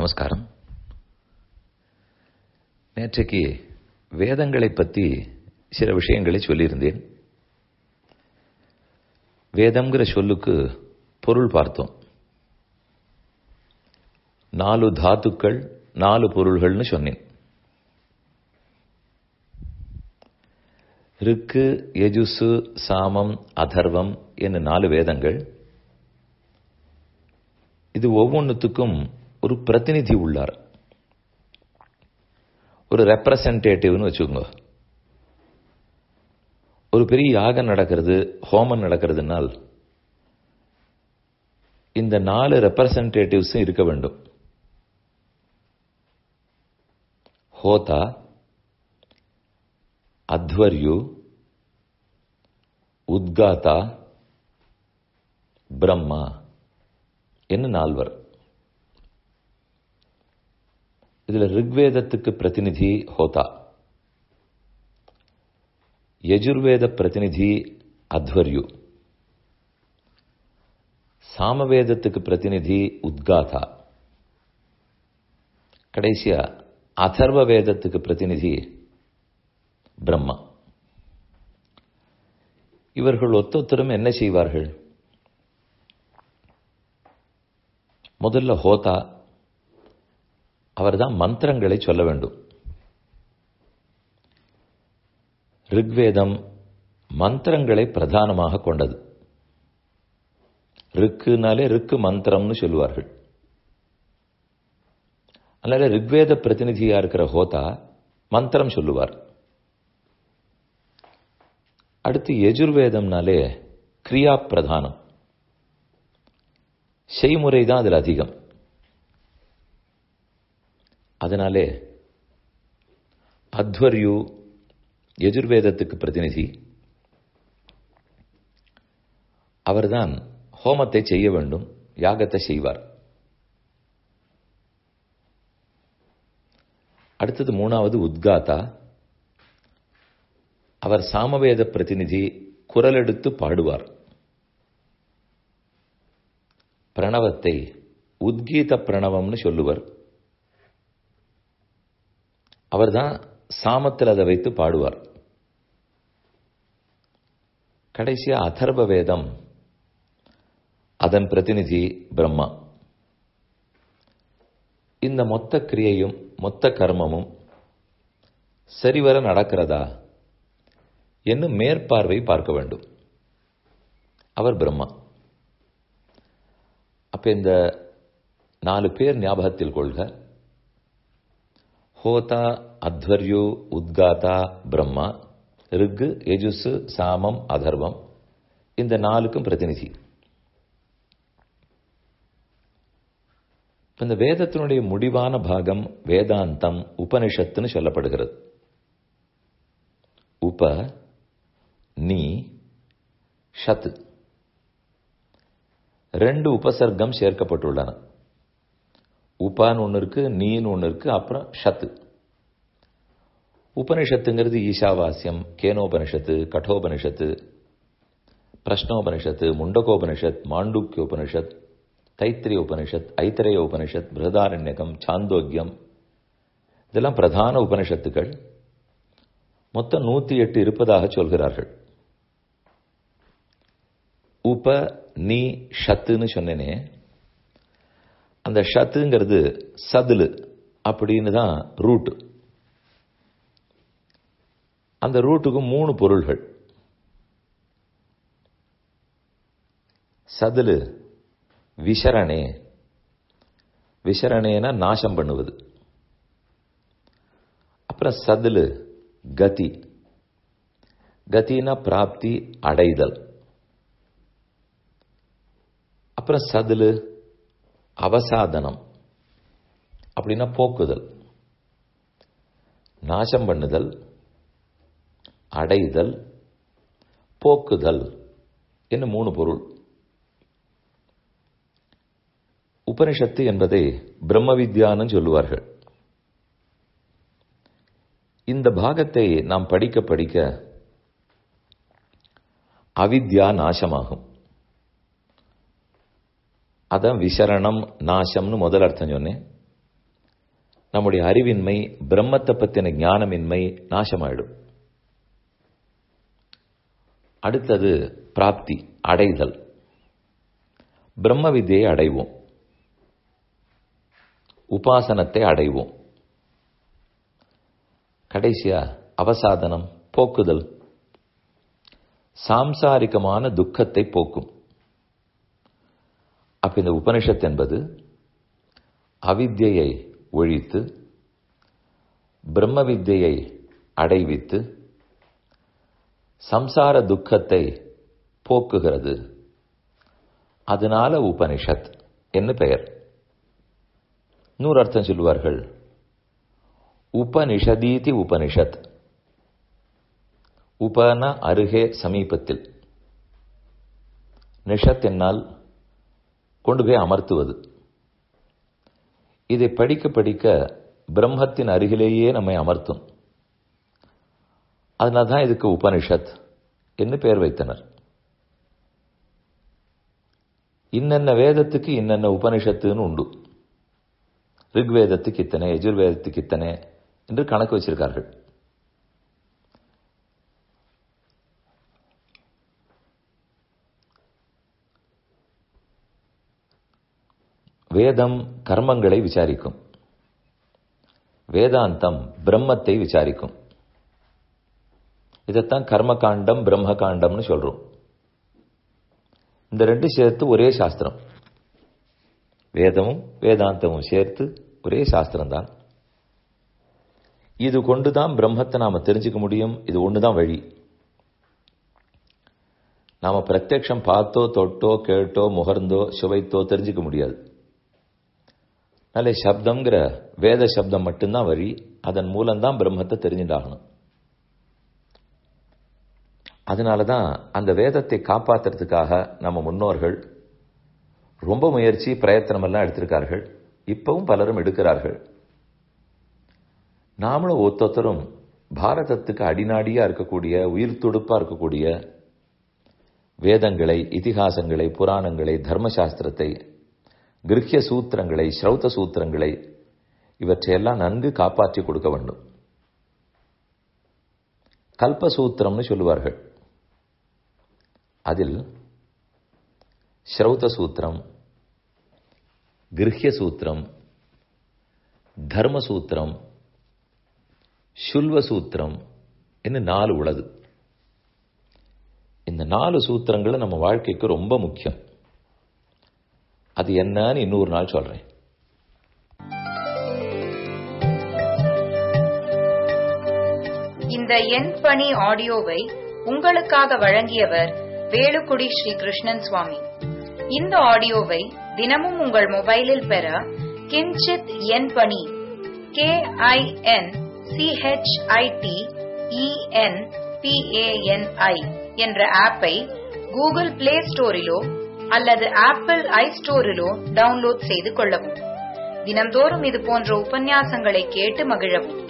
நமஸ்காரம் நேற்றைக்கு வேதங்களை பற்றி சில விஷயங்களை சொல்லியிருந்தேன் வேதம்ங்கிற சொல்லுக்கு பொருள் பார்த்தோம் நாலு தாத்துக்கள் நாலு பொருள்கள்னு சொன்னேன் ருக்கு யஜுசு சாமம் அதர்வம் என்ன நாலு வேதங்கள் இது ஒவ்வொன்றுத்துக்கும் ஒரு பிரதிநிதி உள்ளார் ஒரு ரெப்ரசன்டேட்டிவ்னு வச்சுக்கோங்க ஒரு பெரிய யாகம் நடக்கிறது ஹோமம் நடக்கிறதுனால் இந்த நாலு ரெப்ரசன்டேட்டிவ்ஸும் இருக்க வேண்டும் ஹோதா அத்வர்யு உத்காதா பிரம்மா என்ன நால்வர் இதுல ரிக்வேதத்துக்கு பிரதிநிதி ஹோதா யஜுர்வேத பிரதிநிதி அத்வர்யு சாமவேதத்துக்கு பிரதிநிதி உத்காதா கடைசியா அதர்வ வேதத்துக்கு பிரதிநிதி பிரம்மா இவர்கள் ஒத்தொத்தரும் என்ன செய்வார்கள் முதல்ல ஹோதா அவர்தான் மந்திரங்களை சொல்ல வேண்டும் ரிக்வேதம் மந்திரங்களை பிரதானமாக கொண்டது ரிக்குனாலே ரிக்கு மந்திரம்னு சொல்லுவார்கள் அதனால ரிக்வேத பிரதிநிதியா இருக்கிற ஹோதா மந்திரம் சொல்லுவார் அடுத்து எஜுர்வேதம்னாலே கிரியா பிரதானம் செய்முறை தான் அதில் அதிகம் அதனாலே அத்வர்யு எஜுர்வேதத்துக்கு பிரதிநிதி அவர்தான் ஹோமத்தை செய்ய வேண்டும் யாகத்தை செய்வார் அடுத்தது மூணாவது உத்காதா அவர் சாமவேத பிரதிநிதி குரல் எடுத்து பாடுவார் பிரணவத்தை உத்கீத பிரணவம்னு சொல்லுவர் அவர்தான் சாமத்தில் அதை வைத்து பாடுவார் கடைசியா அதர்வ வேதம் அதன் பிரதிநிதி பிரம்மா இந்த மொத்த கிரியையும் மொத்த கர்மமும் சரிவர நடக்கிறதா என்று மேற்பார்வை பார்க்க வேண்டும் அவர் பிரம்மா அப்ப இந்த நாலு பேர் ஞாபகத்தில் கொள்க ஹோதா அத்வர்யு உத்காதா பிரம்மா ரிக்கு யஜுசு சாமம் அதர்வம் இந்த நாலுக்கும் பிரதிநிதி இந்த வேதத்தினுடைய முடிவான பாகம் வேதாந்தம் உபனிஷத்துன்னு சொல்லப்படுகிறது உப நீ ஷத் ரெண்டு உபசர்க்கம் சேர்க்கப்பட்டுள்ளன உபான்னு ஒன்று இருக்கு நீன்னு ஒன்று இருக்கு அப்புறம் ஷத்து உபனிஷத்துங்கிறது ஈஷாவாஸ்யம் கேனோபனிஷத்து கட்டோபனிஷத்து பிரஷ்னோபனிஷத்து முண்டகோபனிஷத் மாண்டூக்கியோபனிஷத் தைத்திரிய உபனிஷத் ஐத்திரேய உபனிஷத் பிரதாரண்யகம் சாந்தோக்கியம் இதெல்லாம் பிரதான உபனிஷத்துக்கள் மொத்தம் நூத்தி எட்டு இருப்பதாக சொல்கிறார்கள் உப நீ ஷத்துன்னு சொன்னேனே அந்த ஷத்துங்கிறது சதுலு அப்படின்னு தான் ரூட் அந்த ரூட்டுக்கு மூணு பொருள்கள் சதுலு விசரணே விசரணேனா நாசம் பண்ணுவது அப்புறம் சதுலு கதி கத்தினா பிராப்தி அடைதல் அப்புறம் சதுலு அவசாதனம் அப்படின்னா போக்குதல் நாசம் பண்ணுதல் அடைதல் போக்குதல் என்று மூணு பொருள் உபனிஷத்து என்பதை பிரம்ம வித்யான்னு சொல்லுவார்கள் இந்த பாகத்தை நாம் படிக்க படிக்க அவித்யா நாசமாகும் அதான் விசரணம் நாசம்னு முதல் அர்த்தம் சொன்னேன் நம்முடைய அறிவின்மை பிரம்மத்தை பற்றின ஞானமின்மை நாசமாயிடும் அடுத்தது பிராப்தி அடைதல் பிரம்ம வித்தியை அடைவோம் உபாசனத்தை அடைவோம் கடைசியா அவசாதனம் போக்குதல் சாம்சாரிகமான துக்கத்தை போக்கும் அப்ப இந்த உபனிஷத் என்பது அவித்யை ஒழித்து பிரம்ம வித்தியை அடைவித்து சம்சார துக்கத்தை போக்குகிறது அதனால உபனிஷத் என்ன பெயர் நூறு அர்த்தம் சொல்லுவார்கள் உபனிஷதீதி உபனிஷத் உபன அருகே சமீபத்தில் நிஷத் என்னால் கொண்டு போய் அமர்த்துவது இதை படிக்க படிக்க பிரம்மத்தின் அருகிலேயே நம்மை அமர்த்தும் அதனால தான் இதுக்கு உபனிஷத் என்று பெயர் வைத்தனர் இன்னென்ன வேதத்துக்கு இன்னென்ன உபனிஷத்துன்னு உண்டு ரிக்வேதத்துக்கு இத்தனை எஜுர்வேதத்துக்கு இத்தனை என்று கணக்கு வச்சிருக்கார்கள் வேதம் கர்மங்களை விசாரிக்கும் வேதாந்தம் பிரம்மத்தை விசாரிக்கும் இதைத்தான் கர்மகாண்டம் பிரம்ம காண்டம்னு சொல்றோம் இந்த ரெண்டு சேர்த்து ஒரே சாஸ்திரம் வேதமும் வேதாந்தமும் சேர்த்து ஒரே சாஸ்திரம் தான் இது கொண்டு தான் பிரம்மத்தை நாம தெரிஞ்சுக்க முடியும் இது ஒண்ணுதான் வழி நாம பிரத்யக்ஷம் பார்த்தோ தொட்டோ கேட்டோ முகர்ந்தோ சுவைத்தோ தெரிஞ்சுக்க முடியாது நல்ல சப்தம்ங்கிற வேத சப்தம் மட்டும்தான் வழி அதன் மூலம்தான் பிரம்மத்தை தெரிஞ்சுட்டாகணும் அதனால தான் அந்த வேதத்தை காப்பாற்றுறதுக்காக நம்ம முன்னோர்கள் ரொம்ப முயற்சி பிரயத்தனம் எல்லாம் எடுத்திருக்கார்கள் இப்பவும் பலரும் எடுக்கிறார்கள் நாமளும் ஒத்தொத்தரும் பாரதத்துக்கு அடிநாடியா இருக்கக்கூடிய உயிர் துடுப்பா இருக்கக்கூடிய வேதங்களை இதிகாசங்களை புராணங்களை தர்மசாஸ்திரத்தை கிரகிய சூத்திரங்களை ஸ்ரௌத சூத்திரங்களை இவற்றையெல்லாம் நன்கு காப்பாற்றி கொடுக்க வேண்டும் கல்பசூத்திரம்னு சொல்லுவார்கள் அதில் ஸ்ரௌத சூத்திரம் கிரகிய சூத்திரம் தர்மசூத்திரம் சுல்வ சூத்திரம் என்று நாலு உள்ளது இந்த நாலு சூத்திரங்கள் நம்ம வாழ்க்கைக்கு ரொம்ப முக்கியம் அது என்னன்னு இன்னொரு நாள் சொல்றேன் இந்த எண் பணி ஆடியோவை உங்களுக்காக வழங்கியவர் வேலுக்குடி ஸ்ரீ கிருஷ்ணன் சுவாமி இந்த ஆடியோவை தினமும் உங்கள் மொபைலில் பெற கிஞ்சித் எண் பணி கே ஐ என் சிஹெச்ஐடி இஎன் பிஏஎன்ஐ என்ற ஆப்பை கூகுள் பிளே ஸ்டோரிலோ அல்லது ஆப்பிள் ஐ ஸ்டோரிலோ டவுன்லோட் செய்து கொள்ளவும் தினம்தோறும் இது போன்ற உபன்யாசங்களை கேட்டு மகிழவும்